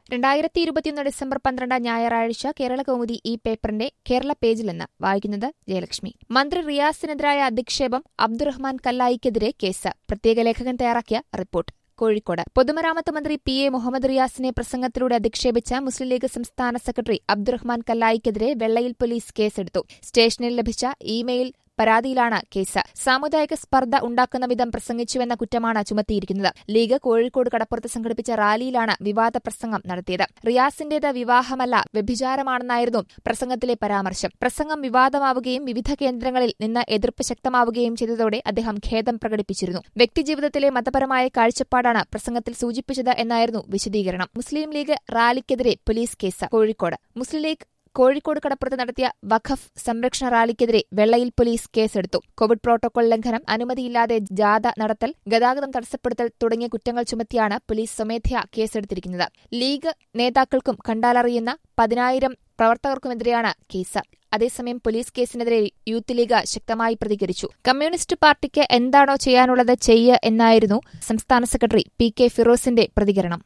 രണ്ടായിരത്തി ഇരുപത്തിയൊന്ന് ഡിസംബർ പന്ത്രണ്ട് ഞായറാഴ്ച കേരള കൗമുദി ഈ പേപ്പറിന്റെ കേരള പേജിൽ നിന്ന് വായിക്കുന്നത് ജയലക്ഷ്മി മന്ത്രി റിയാസിനെതിരായ അധിക്ഷേപം അബ്ദുറഹ്മാൻ കല്ലായിക്കെതിരെ കേസ് പ്രത്യേക ലേഖകൻ തയ്യാറാക്കിയ റിപ്പോർട്ട് കോഴിക്കോട് പൊതുമരാമത്ത് മന്ത്രി പി എ മുഹമ്മദ് റിയാസിനെ പ്രസംഗത്തിലൂടെ അധിക്ഷേപിച്ച മുസ്ലിം ലീഗ് സംസ്ഥാന സെക്രട്ടറി അബ്ദുറഹ്മാൻ കല്ലായിക്കെതിരെ വെള്ളയിൽ പോലീസ് കേസെടുത്തു സ്റ്റേഷനിൽ ലഭിച്ച ഇമെയിൽ പരാതിയിലാണ് കേസ് സാമുദായിക സ്പർദ്ധ ഉണ്ടാക്കുന്ന വിധം പ്രസംഗിച്ചുവെന്ന കുറ്റമാണ് ചുമത്തിയിരിക്കുന്നത് ലീഗ് കോഴിക്കോട് കടപ്പുറത്ത് സംഘടിപ്പിച്ച റാലിയിലാണ് വിവാദ പ്രസംഗം നടത്തിയത് റിയാസിന്റേത് വിവാഹമല്ല വ്യഭിചാരമാണെന്നായിരുന്നു പ്രസംഗത്തിലെ പരാമർശം പ്രസംഗം വിവാദമാവുകയും വിവിധ കേന്ദ്രങ്ങളിൽ നിന്ന് എതിർപ്പ് ശക്തമാവുകയും ചെയ്തതോടെ അദ്ദേഹം ഖേദം പ്രകടിപ്പിച്ചിരുന്നു വ്യക്തിജീവിതത്തിലെ മതപരമായ കാഴ്ചപ്പാടാണ് പ്രസംഗത്തിൽ സൂചിപ്പിച്ചത് എന്നായിരുന്നു വിശദീകരണം മുസ്ലിം ലീഗ് റാലിക്കെതിരെ police case Kozhikode Muslim League Kozhikode കടപ്പുറത്ത് നടത്തിയ വഖഫ് സംരക്ഷണ റാലിക്കെതിരെ വെള്ളയിൽ പോലീസ് കേസെടുത്തു കോവിഡ് പ്രോട്ടോകോൾ ലംഘനം അനുമതിയില്ലാതെ ജാഥ നടത്തൽ ഗതാഗതം തടസ്സപ്പെടുത്തൽ തുടങ്ങിയ കുറ്റങ്ങൾ ചുമത്തിയാണ് പോലീസ് സ്വമേധയാ കേസെടുത്തിരിക്കുന്നത് ലീഗ് നേതാക്കൾക്കും കണ്ടാലറിയുന്ന പതിനായിരം പ്രവർത്തകർക്കുമെതിരെയാണ് കേസ് അതേസമയം പോലീസ് കേസിനെതിരെ യൂത്ത് ലീഗ് ശക്തമായി പ്രതികരിച്ചു കമ്മ്യൂണിസ്റ്റ് പാർട്ടിക്ക് എന്താണോ ചെയ്യാനുള്ളത് ചെയ്യ എന്നായിരുന്നു സംസ്ഥാന സെക്രട്ടറി പി കെ ഫിറോസിന്റെ പ്രതികരണം